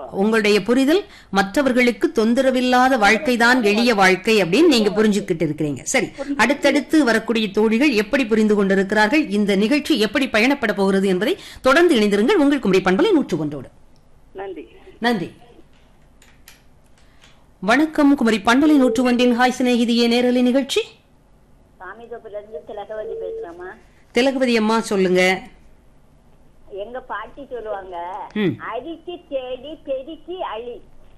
உங்களுடைய புரிதல் மற்றவர்களுக்கு தொந்தரவில்லாத வாழ்க்கை தான் எளிய வாழ்க்கை அப்படின்னு நீங்க புரிஞ்சுக்கிட்டு இருக்கிறீங்க சரி அடுத்தடுத்து வரக்கூடிய தோழிகள் எப்படி புரிந்து கொண்டிருக்கிறார்கள் இந்த நிகழ்ச்சி எப்படி பயணப்பட போகிறது என்பதை தொடர்ந்து இணைந்திருங்கள் உங்கள் குமரி பண்பலை நூற்று ஒன்றோடு நன்றி நன்றி வணக்கம் குமரி பண்பலை நூற்று ஒன்றின் ஹாய் சிநேகிதியே நேரலை நிகழ்ச்சி சாமிதோப்புல இருந்து திலகவதி பேசுறேம்மா திலகவதி அம்மா சொல்லுங்க எங்க பாட்டி சொல்லுவாங்க ம். அரிக்கு தேடி பெருக்கி அழி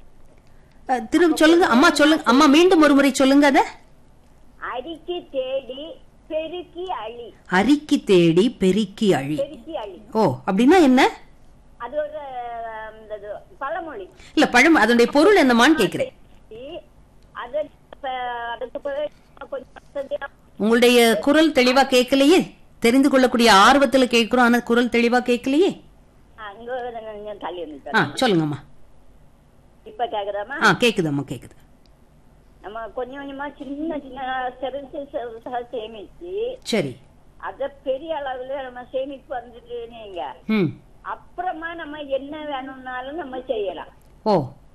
அஹ், திரும்ப சொல்லுங்க அம்மா சொல்லுங்க அம்மா மீண்டும் ஒரு முறை சொல்லுங்க அத அரிக்கு தேடி பெருக்கி அழி அரிக்கி தேடி பெருக்கி அழி பெருக்கி அழி ஓ அப்படின்னா என்ன அது ஒரு அஹ், இந்த இது பழமொழி இல்ல பழம் அதனுடைய பொருள் என்னமான்னு கேக்குறேன் அது இப்ப அதுக்கு பிறகு கொஞ்சம் வசதியா உங்களுடைய குரல் தெளிவா கேட்கலையே தெரிந்து கொள்ளக்கூடிய ஆர்வத்துல கேட்கிறோம் ஆனா குரல் தெளிவா கேட்கலையே அங்க கொஞ்சம் தள்ளி ஆ வந்துட்டோம் சொல்லுங்கம்மா இப்ப கேக்குதாமா ஆ கேக்குதம்மா கேக்குது நம்ம கொஞ்சம் கொஞ்சமா சின்ன சின்ன சிறுசு சிறுசா சேமிச்சு சரி அத பெரிய அளவுல நம்ம சேமிப்பு வந்துட்டு நீங்க ம் அப்புறமா நம்ம என்ன வேணும்னாலும் நம்ம செய்யலாம் ஓ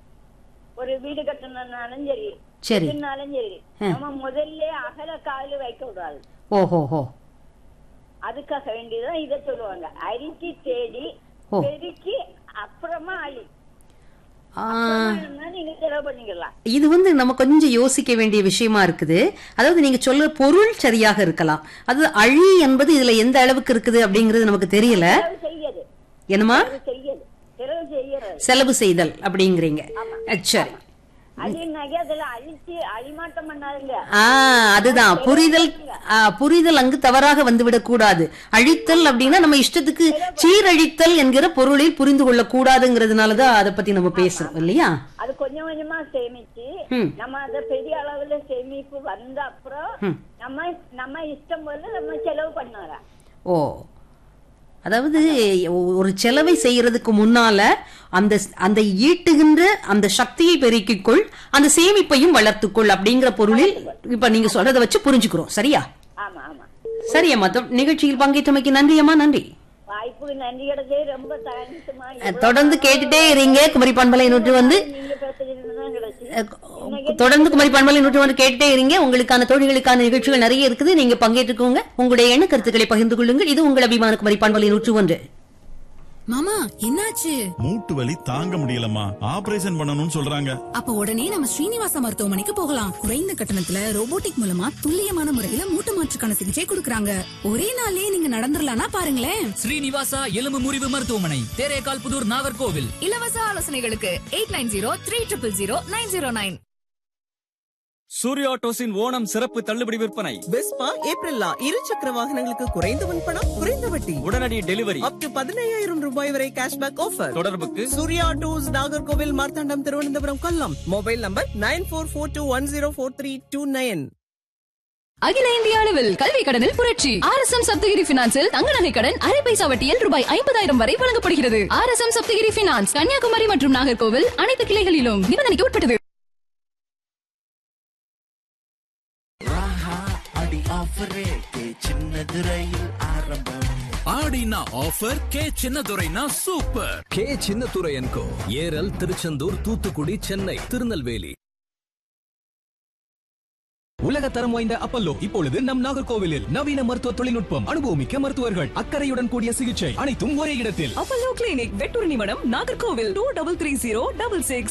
ஒரு வீடு கட்டணும்னாலும் சரி சரி எதுனாலும் சரி நம்ம முதல்ல அகல காலு வைக்க கூடாது ஓஹோ ஹோ அதுக்காக வேண்டியதான் இத சொல்லுவாங்க அரிக்கி தேடி ஓ. பெருக்கி அப்புறமா அழி ஆ, அப்புறமா நீங்க செலவு பண்ணிக்கலாம் இது வந்து நம்ம கொஞ்சம் யோசிக்க வேண்டிய விஷயமா இருக்குது அதாவது நீங்க சொல்ற பொருள் சரியாக இருக்கலாம் அது அழி என்பது இதுல எந்த அளவுக்கு இருக்குது அப்படிங்கிறது நமக்கு தெரியல செலவு செய்யது என்னமா செலவு செய்யது செலவு செய்யறது செலவு செய்தல் அப்படிங்கிறீங்க அஹ், சரி அழினாக்கி அதுல அழிச்சு அழிமாட்டம் பண்ணாதுங்க ஆ அதுதான் புரிதல் ஆ, புரிதல் அங்கு தவறாக வந்துவிடக் கூடாது அழித்தல் அப்படின்னா நம்ம இஷ்டத்துக்கு சீரழித்தல் என்கிற பொருளில் புரிந்து கொள்ள கூடாதுங்கிறதுனாலதான் அதை பத்தி நம்ம பேசுறோம் இல்லையா அது கொஞ்சம் கொஞ்சமா சேமிச்சு ம். நம்ம அத பெரிய அளவுல சேமிப்பு வந்த அப்புறம் ம். நம்ம நம்ம இஷ்டம் போல நம்ம செலவு பண்ணலாம் ஓ அதாவது ஒரு செலவை செய்யறதுக்கு முன்னால அந்த அந்த ஈட்டுகின்ற அந்த சக்தியை பெருக்கிக்கொள் அந்த சேமிப்பையும் வளர்த்துக்கொள் அப்படிங்கிற பொருளில் இப்ப நீங்க சொல்றதை வச்சு புரிஞ்சுக்கிறோம் சரியா ஆமா ஆமா சரி அம்மா தொ- நிகழ்ச்சியில் பங்கேற்றமைக்கு நன்றி அம்மா நன்றி வாய்ப்புக்கு நன்றி கிடைச்சே ரொம்ப தேங்க்ஸ்மா அஹ், தொடர்ந்து கேட்டுட்டே இருங்க குமரி பண்பலை நூற்று வந்து நீங்க பேசுறது தான் கிடைச்சு அஹ், தொடர்ந்து குமரி பண்பலை நூற்று வந்து கேட்டுட்டே இருங்க உங்களுக்கான தோழிகளுக்கான நிகழ்ச்சிகள் நிறைய இருக்குது நீங்க பங்கேற்றுக்கோங்க உங்களுடைய எண்ண கருத்துக்களை பகிர்ந்து கொள்ளுங்கள் இது உங்கள் அபிமான குமரி பண்பலை நூற்று ஒன்று மாமா என்னாச்சு மூட்டு வலி தாங்க முடியலம்மா ஆபரேஷன் பண்ணணும்னு சொல்றாங்க அப்ப உடனே நம்ம ஸ்ரீனிவாச மருத்துவமனைக்கு போகலாம் குறைந்த கட்டணத்துல ரோபோட்டிக் மூலமா துல்லியமான முறையில மூட்டு மாற்றுக்கான சிகிச்சை கொடுக்கறாங்க ஒரே நாள்லயே நீங்க நடந்துடலாம்னா பாருங்களேன் ஸ்ரீனிவாசா எலும்பு முறிவு மருத்துவமனை தேரேகால் புதூர் நாகர்கோவில் இலவச ஆலோசனைகளுக்கு eight nine zero three triple zero nine zero nine Surya டோஸின் ஓணம் சிறப்பு தள்ளுபடி விற்பனை வெஸ்பா ஏப்ரல்லா இரு சக்கர வாகனங்களுக்கு குறைந்த முன்பணம் குறைந்த வட்டி உடனடி டெலிவரி அப் டு பதினையாயிரம் ரூபாய் வரை கேஷ்பேக் ஆஃபர் தொடர்புக்கு சூர்யா டூஸ் Nagercoil Marthandam Thiruvananthapuram Kollam mobile number nine four four two one zero four three two nine அகில இந்திய அளவில் கல்வி கடனில் புரட்சி ஆர் எஸ் எம் சப்தகிரி பினான்சில் தங்க நகை கடன் அரை பைசா வட்டியில் ரூபாய் ஐம்பதாயிரம் வரை வழங்கப்படுகிறது R S M Sapthagiri finance Kanyakumari மற்றும் நாகர்கோவில் அனைத்து கிளைகளிலும் நிபந்தனைக்கு உட்பட்டது ஆடினா ஆஃபர் கே சின்னதுரைனா சூப்பர் கே சின்னத்துரையன்கோ ஏரல் திருச்செந்தூர் தூத்துக்குடி சென்னை திருநெல்வேலி உலக தரம் வாய்ந்த அப்பல்லோ இப்பொழுது நம் நாகர்கோவிலில் நவீன மருத்துவ தொழில்நுட்பம் அனுபவமிக்க மருத்துவர்கள் அக்கறையுடன் கூடிய சிகிச்சை அனைத்தும் ஒரே இடத்தில் அப்பல்லோ கிளினிக் வெட்டூர் நிமடம் Nagercoil two double three zero double six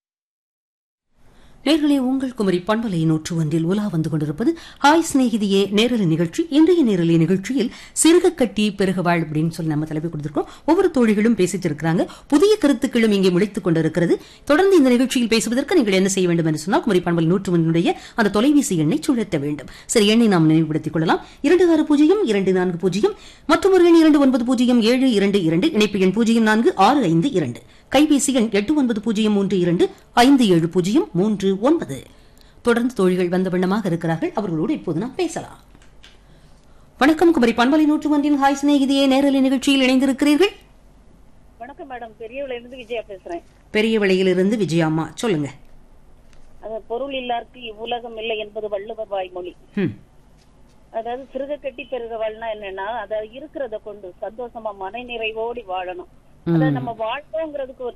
நேர்களே உங்கள் குமரி பண்பலை நூற்று ஒன்றில் உலா வந்து கொண்டிருப்பது ஹாய் சிநேகிதியே நேரலை நிகழ்ச்சி இன்றைய நேரலை நிகழ்ச்சியில் சிறுக கட்டி பெருக வாழ் அப்படின்னு சொல்லி நம்ம தலைப்பு கொடுத்திருக்கோம் ஒவ்வொரு தோழிகளும் பேசிட்டு இருக்கிறாங்க புதிய கருத்துக்களும் இங்கே முளைத்துக் கொண்டிருக்கிறது தொடர்ந்து இந்த நிகழ்ச்சியில் பேசுவதற்கு நீங்கள் என்ன செய்ய வேண்டும் என்று சொன்னால் குமரி பண்பலை நூற்று ஒன்றினுடைய அந்த தொலைபேசி எண்ணை சுழற்ற வேண்டும் சரி எண்ணை நாம் நினைவுபடுத்திக் கொள்ளலாம் இரண்டு ஆறு பூஜ்ஜியம் இரண்டு நான்கு பூஜ்ஜியம் மற்றும் ஒரு எண் இரண்டு ஒன்பது பூஜ்ஜியம் ஏழு இரண்டு இரண்டு இணைப்பு எண் பூஜ்ஜியம் நான்கு ஆறு ஐந்து இரண்டு கைபேசி எண் எட்டு ஒன்பது பூஜ்ஜியம் மூன்று இரண்டு ஐந்து ஏழு பூஜ்ஜியம் மூன்று ஒன்பது தொடர்ந்து தோழிகள் வந்த வண்ணமாக இருக்கிறார்கள் அவர்களோடு இப்போது நாம் பேசலாம் வணக்கம் குமரி பண்பலை நூற்று ஒன்றின் ஹாய் சிநேகிதியே நேரலை நிகழ்ச்சியில் இணைந்திருக்கிறீர்கள் வணக்கம் மேடம் பெரியவள இருந்து விஜயா பேசுறேன் பெரிய விலையிலிருந்து விஜயாம்மா சொல்லுங்க அது பொருள் இல்லாருக்கு இவ்வுலகம் இல்லை என்பது வள்ளுவர் வாய்மொழி ம் அதாவது சிறுக கட்டி பெருக வாழ்னா என்னன்னா அத இருக்கிறத கொண்டு சந்தோஷமா மன நிறைவோடி வாழணும் அதாவது நம்ம வாழ்வோங்கிறதுக்கு ஒரு